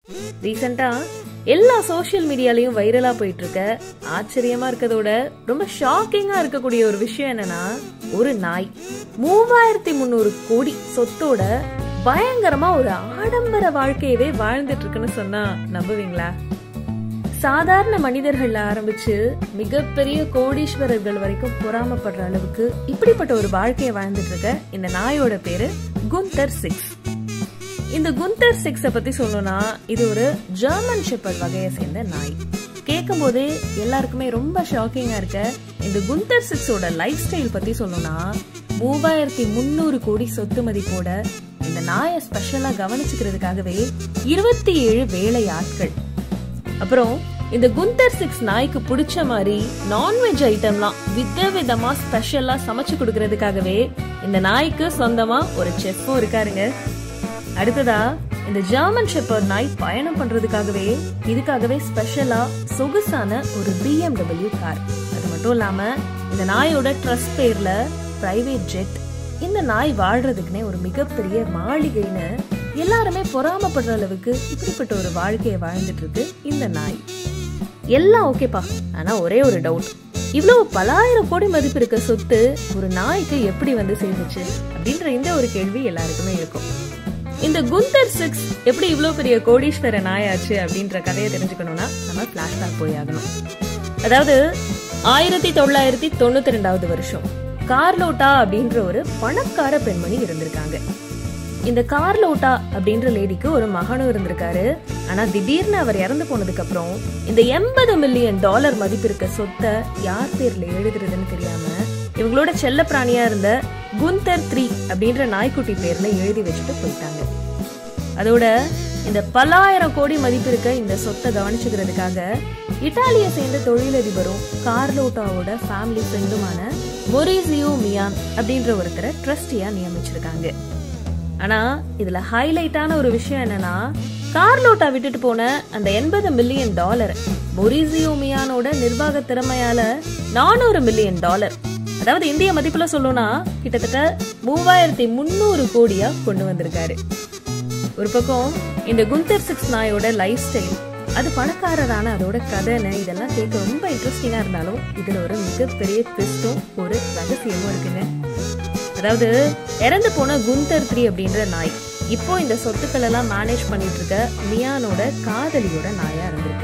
ரீசெண்டா எல்லா சோஷியல் மீடியாலயும் வைரலா போயிட்டு இருக்க ஆச்சரியமா இருக்கதோட ரொம்ப ஷாக்கிங்கா இருக்கக்கூடிய ஒரு விஷயம் என்னன்னா ஒரு நாய் மூவாயிரத்தி முந்நூறு கோடி சொத்தோட பயங்கரமா ஒரு ஆடம்பர வாழ்க்கையவே வாழ்ந்துட்டு இருக்குன்னு சொன்னா நம்புவீங்களா சாதாரண மனிதர்கள்ல ஆரம்பிச்சு மிகப்பெரிய கோடீஸ்வரர்கள் வரைக்கும் பொறாமப்படுற அளவுக்கு இப்படிப்பட்ட ஒரு வாழ்க்கையை வாழ்ந்துட்டு இருக்க இந்த நாயோட பேரு குந்தர் சிக்ஸ் இந்த குந்தர் சிக்ஸ பத்தி சொல்லணும்னா இது ஒரு ஜெர்மன் ஷெப்பர்ட் வகையை சேர்ந்த நாய் கேட்கும் போதே எல்லாருக்குமே ரொம்ப ஷாக்கிங்கா இருக்க இந்த குந்தர் சிக்ஸோட லைஃப் ஸ்டைல் பத்தி சொல்லணும்னா மூவாயிரத்தி முந்நூறு கோடி சொத்து மதிப்போட இந்த நாயை ஸ்பெஷலா கவனிச்சுக்கிறதுக்காகவே இருபத்தி ஏழு வேலை ஆட்கள் அப்புறம் இந்த குந்தர் சிக்ஸ் நாய்க்கு பிடிச்ச மாதிரி நான்வெஜ் ஐட்டம்லாம் வித விதமா ஸ்பெஷலா சமைச்சு கொடுக்கறதுக்காகவே இந்த நாய்க்கு சொந்தமா ஒரு செஃப்பும் இருக்காருங்க அடுத்ததா இந்த ஜெர்மன் ஷெப்பர்ட் நாய் பயணம் பண்றதுக்காகவே இதுக்காகவே ஸ்பெஷலா சொகுசான ஒரு பிஎம்டபிள்யூ கார் அது மட்டும் இல்லாம இந்த நாயோட ட்ரஸ்ட் பேர்ல பிரைவேட் ஜெட் இந்த நாய் வாழ்றதுக்குன்னே ஒரு மிகப்பெரிய மாளிகைன்னு எல்லாருமே பொறாமப்படுற அளவுக்கு இப்படிப்பட்ட ஒரு வாழ்க்கையை வாழ்ந்துட்டு இருக்கு இந்த நாய் எல்லாம் ஓகேப்பா ஆனா ஒரே ஒரு டவுட் இவ்வளவு பலாயிரம் கோடி மதிப்பு இருக்க சொத்து ஒரு நாய்க்கு எப்படி வந்து சேர்ந்துச்சு அப்படின்ற இந்த ஒரு கேள்வி எல்லாருக்குமே இருக்கும் இந்த குந்தர் சிக்ஸ் எப்படி இவ்வளவு பெரிய கோடீஸ்வர நாயாச்சு அப்படின்ற கதையை தெரிஞ்சுக்கணும்னா நம்ம பிளாஷ்பேக் போய் ஆகணும் அதாவது ஆயிரத்தி தொள்ளாயிரத்தி தொண்ணூத்தி ரெண்டாவது வருஷம் கார்லோட்டா அப்படின்ற ஒரு பணக்கார பெண்மணி இருந்திருக்காங்க இந்த கார்லோட்டா அப்படின்ற லேடிக்கு ஒரு மகனும் இருந்திருக்காரு ஆனா திடீர்னு அவர் இறந்து போனதுக்கு அப்புறம் இந்த எண்பது மில்லியன் டாலர் மதிப்பு இருக்க சொத்தை யார் பேர்ல எழுதுறதுன்னு தெரியாம இவங்களோட செல்ல பிராணியா இருந்த குந்தர் த்ரீ அப்படின்ற நாய்க்குட்டி பேர்ல எழுதி வச்சுட்டு போயிட்டாங்க அதோட இந்த பல்லாயிரம் கோடி மதிப்பு இருக்க இந்த சொத்தை கவனிச்சுக்கிறதுக்காக இட்டாலிய சேர்ந்த தொழிலதிபரும் கார்லோட்டாவோட ஃபேமிலி ஃப்ரெண்டுமான மொரிசியோ மியான் அப்படின்ற ஒருத்தரை ட்ரஸ்டியா நியமிச்சிருக்காங்க ஆனா இதுல ஹைலைட்டான ஒரு விஷயம் என்னன்னா கார்லோட்டா விட்டுட்டு போன அந்த எண்பது மில்லியன் டாலர் மொரிசியோ மியானோட நிர்வாக திறமையால நானூறு மில்லியன் டாலர் அதாவது இந்திய மதிப்புல சொல்லணும்னா கிட்டத்தட்ட மூவாயிரத்தி முந்நூறு கோடியா கொண்டு வந்திருக்காரு ஒரு பக்கம் இந்த குந்தர் சிக்ஸ் நாயோட லைஃப் ஸ்டைல் அது பணக்காரரான அதோட கதைன்னு இதெல்லாம் கேட்க ரொம்ப இன்ட்ரெஸ்டிங்கா இருந்தாலும் இதுல ஒரு மிகப்பெரிய ட்விஸ்டும் ஒரு ரகசியமும் இருக்குங்க அதாவது இறந்து போன குந்தர் த்ரீ அப்படின்ற நாய் இப்போ இந்த சொத்துக்கள் எல்லாம் மேனேஜ் பண்ணிட்டு இருக்க மியானோட காதலியோட நாயா இருந்திருக்கு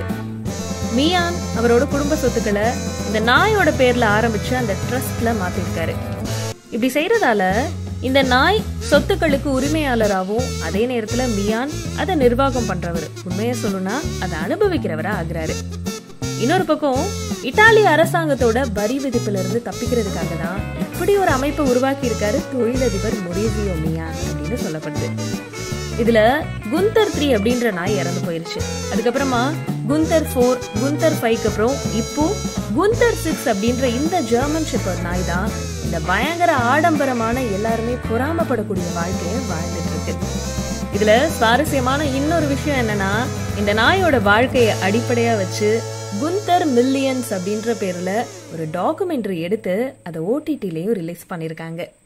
மியான் அவரோட குடும்ப சொத்துக்களை இந்த நாயோட பேர்ல ஆரம்பிச்சு அந்த ட்ரஸ்ட்ல மாத்திருக்காரு இப்படி செய்யறதால இந்த நாய் சொத்துக்களுக்கு உரிமையாளராகவும் அதே நேரத்துல மியான் அதை நிர்வாகம் பண்றவர் உண்மையை சொல்லணும்னா அதை அனுபவிக்கிறவரா ஆகுறாரு இன்னொரு பக்கம் இத்தாலிய அரசாங்கத்தோட வரி விதிப்புல இருந்து தப்பிக்கிறதுக்காக தான் இப்படி ஒரு அமைப்பை உருவாக்கி இருக்காரு தொழிலதிபர் மொரேசியோ மியான் அப்படின்னு சொல்லப்படுது இதுல குந்தர் த்ரீ அப்படின்ற நாய் இறந்து போயிருச்சு அதுக்கப்புறமா குந்தர் ஃபோர் குந்தர் ஃபைவ்க்கு அப்புறம் இப்போ குந்தர் சிக்ஸ் அப்படின்ற இந்த ஜெர்மன் ஷெப்பர் நாய் தான் இந்த பயங்கர ஆடம்பரமான எல்லாருமே பொறாமப்படக்கூடிய வாழ்க்கையை வாழ்ந்துட்டு இருக்கு இதுல சுவாரஸ்யமான இன்னொரு விஷயம் என்னன்னா இந்த நாயோட வாழ்க்கையை அடிப்படையா வச்சு குந்தர் மில்லியன்ஸ் அப்படின்ற பேர்ல ஒரு டாக்குமெண்ட்ரி எடுத்து அதை ஓடிடிலையும் ரிலீஸ் பண்ணிருக்காங்க